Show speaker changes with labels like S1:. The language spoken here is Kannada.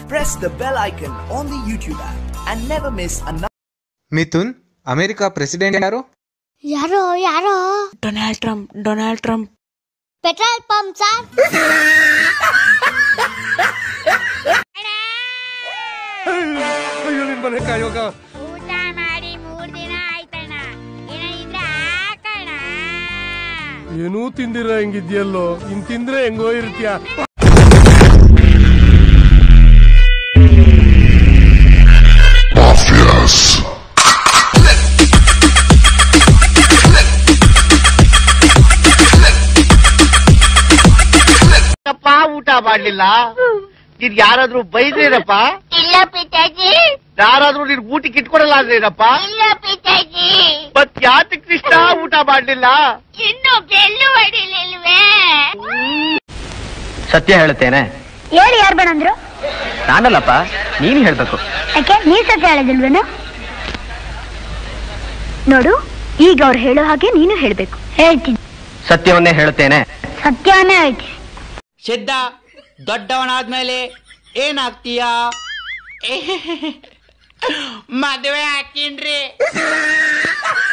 S1: press the bell icon on the YouTube app and never miss another.
S2: Mithun America president ಯಾರು
S3: ಯಾರೋ ಯಾರೋ
S4: Donald Trump Donald Trump
S3: petrol pump sir
S5: ಊಟ ಮಾಡಿ ಮೂರ್ ದಿನ ಆಯ್ತಣ್ಣ ಏನಾದ್ರೆ ಹಾಕಣ
S6: ಏನೂ ತಿಂದಿರ ಹೆಂಗಿದ್ಯಲ್ಲೋ ಇನ್ ತಿಂದ್ರೆ ಹೆಂಗೋ ಇರ್ತೀಯ
S7: ಅಪ್ಪ ಊಟ ಮಾಡ್ಲಿಲ್ಲ ನೀನ್ ಯಾರಾದ್ರೂ ಬೈದ್ರೇನಪ್ಪ
S5: ಇಲ್ಲ ಪಿತಾಜಿ
S7: ಯಾರಾದ್ರೂ ನೀನ್ ಊಟಕ್ಕೆ ಇಟ್ಕೊಡಲ್ಲ ಅಂದ್ರೇನಪ್ಪ
S5: ಇಲ್ಲ ಪಿತಾಜಿ
S7: ಮತ್ ಯಾತಕ್ ಕೃಷ್ಣ ಊಟ ಮಾಡ್ಲಿಲ್ಲ
S5: ಇನ್ನು ಬೆಲ್ಲು ಹೊಡಿಲಿಲ್ವೇ
S7: ಸತ್ಯ ಹೇಳುತ್ತೇನೆ
S3: ಹೇಳಿ ಯಾರು ಬೇಡಂದ್ರು
S7: ನಾನಲ್ಲಪ್ಪ ನೀನ್ ಹೇಳ್ಬೇಕು
S3: ಯಾಕೆ ನೀ ಸತ್ಯ ಹೇಳಿದಿಲ್ವೇನು ನೋಡು ಈಗ ಅವ್ರು ಹೇಳೋ ಹಾಗೆ ನೀನು ಹೇಳ್ಬೇಕು ಹೇಳ್ತೀನಿ
S7: ಸತ್ಯವನ್ನೇ ಹೇಳುತ್ತೇನೆ
S3: ಸತ್ಯವನ್ನೇ ಹೇಳ್ತೀನಿ
S8: ಸಿದ್ಧ ದೊಡ್ಡವನಾದ್ಮೇಲೆ ಏನಾಗ್ತೀಯಾ ಮದುವೆ ಹಾಕಿನ್ರಿ